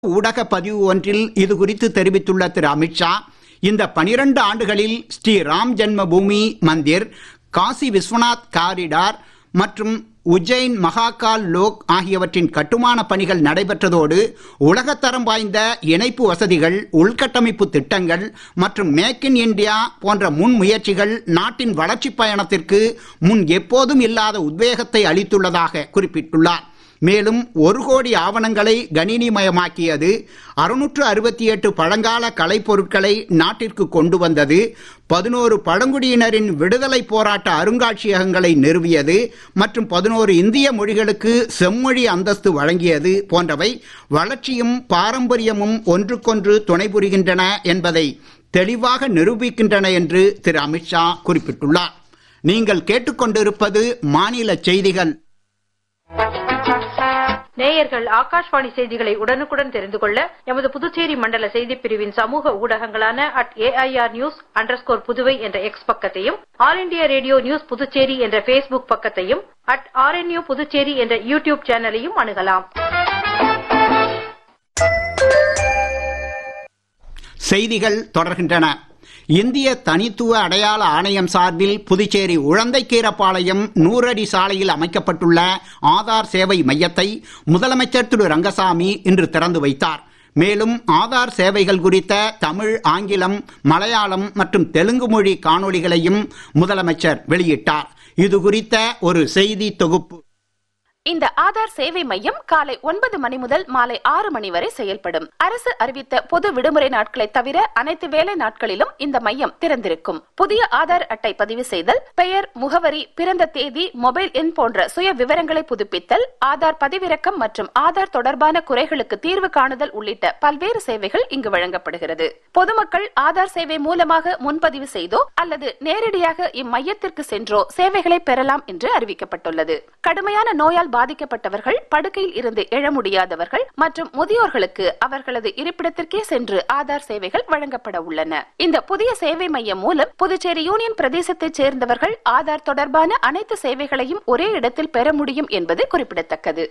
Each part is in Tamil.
ஊடக பதிவு ஒன்றில் இது குறித்து தெரிவித்துள்ள திரு அமித்ஷா இந்த பனிரெண்டு ஆண்டுகளில் ஸ்ரீ ராம் ஜென்ம பூமி மந்திர் காசி விஸ்வநாத் காரிடார் மற்றும் உஜ்ஜைன் மகாகால் லோக் ஆகியவற்றின் கட்டுமான பணிகள் நடைபெற்றதோடு உலகத்தரம் வாய்ந்த இணைப்பு வசதிகள் உள்கட்டமைப்பு திட்டங்கள் மற்றும் மேக் இன் இந்தியா போன்ற முன்முயற்சிகள் நாட்டின் வளர்ச்சிப் பயணத்திற்கு முன் எப்போதும் இல்லாத உத்வேகத்தை அளித்துள்ளதாக குறிப்பிட்டுள்ளார் மேலும் ஒரு கோடி ஆவணங்களை கணினிமயமாக்கியது அறுநூற்று அறுபத்தி எட்டு பழங்கால கலைப்பொருட்களை நாட்டிற்கு கொண்டு வந்தது பதினோரு பழங்குடியினரின் விடுதலை போராட்ட அருங்காட்சியகங்களை நிறுவியது மற்றும் பதினோரு இந்திய மொழிகளுக்கு செம்மொழி அந்தஸ்து வழங்கியது போன்றவை வளர்ச்சியும் பாரம்பரியமும் ஒன்றுக்கொன்று துணை புரிகின்றன என்பதை தெளிவாக நிரூபிக்கின்றன என்று திரு அமித்ஷா குறிப்பிட்டுள்ளார் நீங்கள் கேட்டுக்கொண்டிருப்பது மாநில செய்திகள் நேயர்கள் ஆகாஷ்வாணி செய்திகளை உடனுக்குடன் தெரிந்து கொள்ள எமது புதுச்சேரி மண்டல செய்திப் பிரிவின் சமூக ஊடகங்களான at AIR news underscore Puduvai என்ற எக்ஸ் பக்கத்தையும் all India radio news Puducherry என்ற ஃபேஸ்புக் பக்கத்தையும் அட் ஆர்என்யூ புதுச்சேரி என்ற யூடியூப் சேனலையும் அணுகலாம் செய்திகள் தொடர்கின்றன இந்திய தனித்துவ அடையாள ஆணையம் சார்பில் புதுச்சேரி உழந்தைக்கீரப்பாளையம் நூறடி சாலையில் அமைக்கப்பட்டுள்ள ஆதார் சேவை மையத்தை முதலமைச்சர் திரு ரங்கசாமி இன்று திறந்து வைத்தார் மேலும் ஆதார் சேவைகள் குறித்த தமிழ் ஆங்கிலம் மலையாளம் மற்றும் தெலுங்கு மொழி காணொளிகளையும் முதலமைச்சர் வெளியிட்டார் இது குறித்த ஒரு செய்தி தொகுப்பு இந்த ஆதார் சேவை மையம் காலை ஒன்பது மணி முதல் மாலை ஆறு மணி வரை செயல்படும் அரசு அறிவித்த பொது விடுமுறை நாட்களை தவிர அனைத்து வேலை நாட்களிலும் இந்த மையம் திறந்திருக்கும் புதிய ஆதார் அட்டை பதிவு செய்தல் பெயர் முகவரி பிறந்த தேதி மொபைல் எண் போன்ற சுய விவரங்களை புதுப்பித்தல் ஆதார் பதிவிறக்கம் மற்றும் ஆதார் தொடர்பான குறைகளுக்கு தீர்வு காணுதல் உள்ளிட்ட பல்வேறு சேவைகள் இங்கு வழங்கப்படுகிறது பொதுமக்கள் ஆதார் சேவை மூலமாக முன்பதிவு செய்தோ அல்லது நேரடியாக இம்மையத்திற்கு சென்றோ சேவைகளை பெறலாம் என்று அறிவிக்கப்பட்டுள்ளது கடுமையான நோயால் பாதிக்கப்பட்டவர்கள் படுக்கையில் இருந்து எழ முடியாதவர்கள் மற்றும் முதியோர்களுக்கு அவர்களது இருப்பிடத்திற்கே சென்று ஆதார் சேவைகள் வழங்கப்பட உள்ளன இந்த புதிய சேவை மையம் மூலம் புதுச்சேரி யூனியன் பிரதேசத்தைச் சேர்ந்தவர்கள் ஆதார் தொடர்பான அனைத்து சேவைகளையும் ஒரே இடத்தில் பெற முடியும் என்பது குறிப்பிடத்தக்கது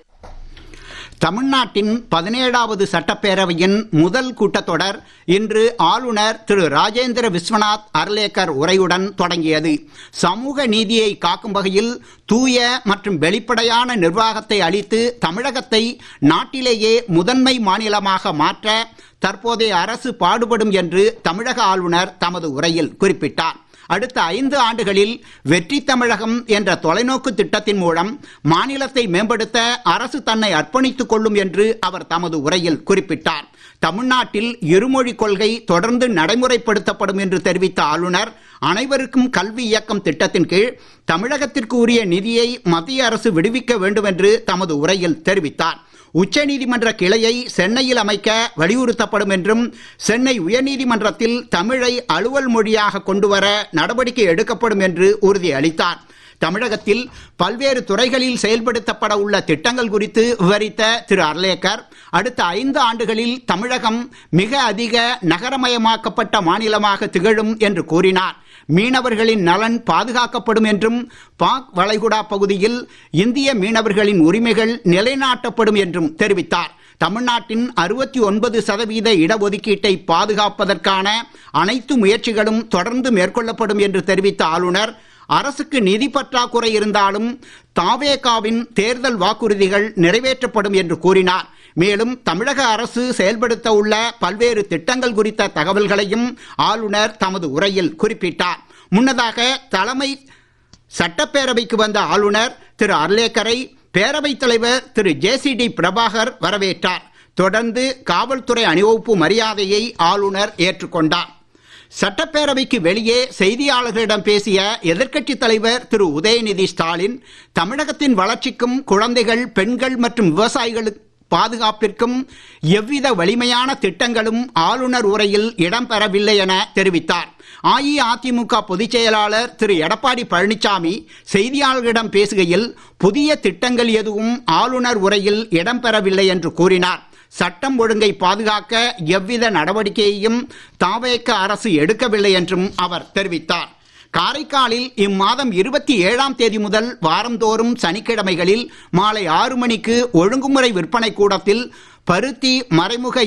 தமிழ்நாட்டின் பதினேழாவது சட்டப்பேரவையின் முதல் கூட்டத்தொடர் இன்று ஆளுநர் திரு ராஜேந்திர விஸ்வநாத் அர்லேக்கர் உரையுடன் தொடங்கியது சமூக நீதியை காக்கும் வகையில் தூய மற்றும் வெளிப்படையான நிர்வாகத்தை அளித்து தமிழகத்தை நாட்டிலேயே முதன்மை மாநிலமாக மாற்ற தற்போதைய அரசு பாடுபடும் என்று தமிழக ஆளுநர் தமது உரையில் குறிப்பிட்டார் அடுத்த ஐந்து ஆண்டுகளில் வெற்றி தமிழகம் என்ற தொலைநோக்கு திட்டத்தின் மூலம் மாநிலத்தை மேம்படுத்த அரசு தன்னை அர்ப்பணித்துக் கொள்ளும் என்று அவர் தமது உரையில் குறிப்பிட்டார் தமிழ்நாட்டில் இருமொழி கொள்கை தொடர்ந்து நடைமுறைப்படுத்தப்படும் என்று தெரிவித்த ஆளுநர் அனைவருக்கும் கல்வி இயக்கம் திட்டத்தின் கீழ் தமிழகத்திற்கு உரிய நிதியை மத்திய அரசு விடுவிக்க வேண்டும் என்று தமது உரையில் தெரிவித்தார் உச்சநீதிமன்ற கிளையை சென்னையில் அமைக்க வலியுறுத்தப்படும் என்றும் சென்னை உயர்நீதிமன்றத்தில் தமிழை அலுவல் மொழியாக கொண்டுவர நடவடிக்கை எடுக்கப்படும் என்று உறுதியளித்தார் தமிழகத்தில் பல்வேறு துறைகளில் செயல்படுத்தப்பட உள்ள திட்டங்கள் குறித்து விவரித்த திரு அர்லேக்கர் அடுத்த ஐந்து ஆண்டுகளில் தமிழகம் மிக அதிக நகரமயமாக்கப்பட்ட மாநிலமாக திகழும் என்று கூறினார் மீனவர்களின் நலன் பாதுகாக்கப்படும் என்றும் பாக் வளைகுடா பகுதியில் இந்திய மீனவர்களின் உரிமைகள் நிலைநாட்டப்படும் என்றும் தெரிவித்தார் தமிழ்நாட்டின் அறுபத்தி ஒன்பது சதவீத இடஒதுக்கீட்டை பாதுகாப்பதற்கான அனைத்து முயற்சிகளும் தொடர்ந்து மேற்கொள்ளப்படும் என்று தெரிவித்த ஆளுநர் அரசுக்கு நிதி பற்றாக்குறை இருந்தாலும் தாவேகாவின் தேர்தல் வாக்குறுதிகள் நிறைவேற்றப்படும் என்று கூறினார் மேலும் தமிழக அரசு செயல்படுத்த உள்ள பல்வேறு திட்டங்கள் குறித்த தகவல்களையும் ஆளுநர் தமது உரையில் குறிப்பிட்டார் முன்னதாக தலைமை சட்டப்பேரவைக்கு வந்த ஆளுநர் திரு அர்லேக்கரை பேரவைத் தலைவர் திரு ஜேசிடி பிரபாகர் வரவேற்றார் தொடர்ந்து காவல்துறை அணிவகுப்பு மரியாதையை ஆளுநர் ஏற்றுக்கொண்டார் சட்டப்பேரவைக்கு வெளியே செய்தியாளர்களிடம் பேசிய எதிர்க்கட்சித் தலைவர் திரு உதயநிதி ஸ்டாலின் தமிழகத்தின் வளர்ச்சிக்கும் குழந்தைகள் பெண்கள் மற்றும் விவசாயிகளுக்கு பாதுகாப்பிற்கும் எவ்வித வலிமையான திட்டங்களும் ஆளுநர் உரையில் இடம்பெறவில்லை என தெரிவித்தார் அஇஅதிமுக பொதுச் செயலாளர் திரு எடப்பாடி பழனிசாமி செய்தியாளர்களிடம் பேசுகையில் புதிய திட்டங்கள் எதுவும் ஆளுநர் உரையில் இடம்பெறவில்லை என்று கூறினார் சட்டம் ஒழுங்கை பாதுகாக்க எவ்வித நடவடிக்கையையும் தாவேக்க அரசு எடுக்கவில்லை என்றும் அவர் தெரிவித்தார் காரைக்காலில் இம்மாதம் இருபத்தி ஏழாம் தேதி முதல் வாரந்தோறும் சனிக்கிழமைகளில் மாலை ஆறு மணிக்கு ஒழுங்குமுறை விற்பனை கூடத்தில் பருத்தி மறைமுக